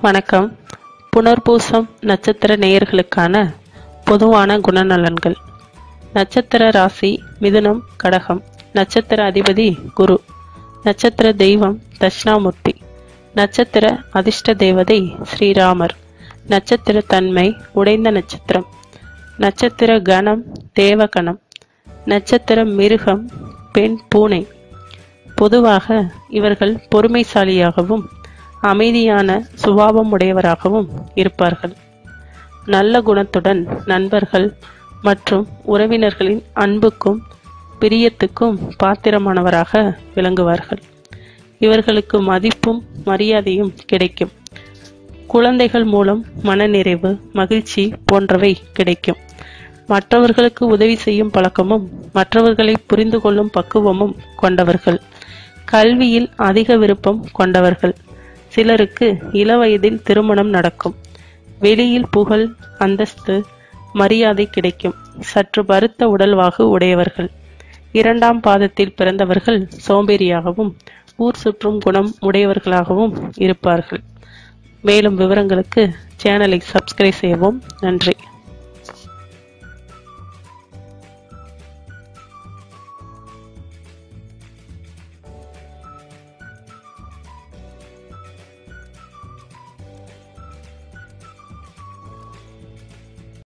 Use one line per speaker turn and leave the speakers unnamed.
வணக்கம் புனர்பூசம் நட்சத்திர நேயர்களுக்கான பொதுவான குணநலன்கள் நட்சத்திர ராசி மிதுனம் கடகம் நட்சத்திர அதிபதி குரு நட்சத்திர தெய்வம் தட்சிணாமூர்த்தி நட்சத்திர அதிர்ஷ்ட தேவதை ஸ்ரீராமர் நட்சத்திர தன்மை உடைந்த நட்சத்திரம் நட்சத்திர கணம் தேவகணம் நட்சத்திர மிருகம் பெண் பூனை பொதுவாக இவர்கள் பொறுமைசாலியாகவும் அமைதியான சுபாவம் உடையவராகவும் இருப்பார்கள் நல்ல குணத்துடன் நண்பர்கள் மற்றும் உறவினர்களின் அன்புக்கும் பிரியத்துக்கும் பாத்திரமானவராக விளங்குவார்கள் இவர்களுக்கு மதிப்பும் மரியாதையும் கிடைக்கும் குழந்தைகள் மூலம் மனநிறைவு மகிழ்ச்சி போன்றவை கிடைக்கும் மற்றவர்களுக்கு உதவி செய்யும் பழக்கமும் மற்றவர்களை புரிந்து கொள்ளும் பக்குவமும் கொண்டவர்கள் கல்வியில் அதிக விருப்பம் கொண்டவர்கள் சிலருக்கு இளவயதில் திருமணம் நடக்கும் வெளியில் புகழ் அந்தஸ்து மரியாதை கிடைக்கும் சற்று பருத்த உடல்வாகு உடையவர்கள் இரண்டாம் பாதத்தில் பிறந்தவர்கள் சோம்பேறியாகவும் ஊர் சுற்றும் குணம் உடையவர்களாகவும் இருப்பார்கள் மேலும் விவரங்களுக்கு சேனலை சப்ஸ்கிரைப் செய்யவும் நன்றி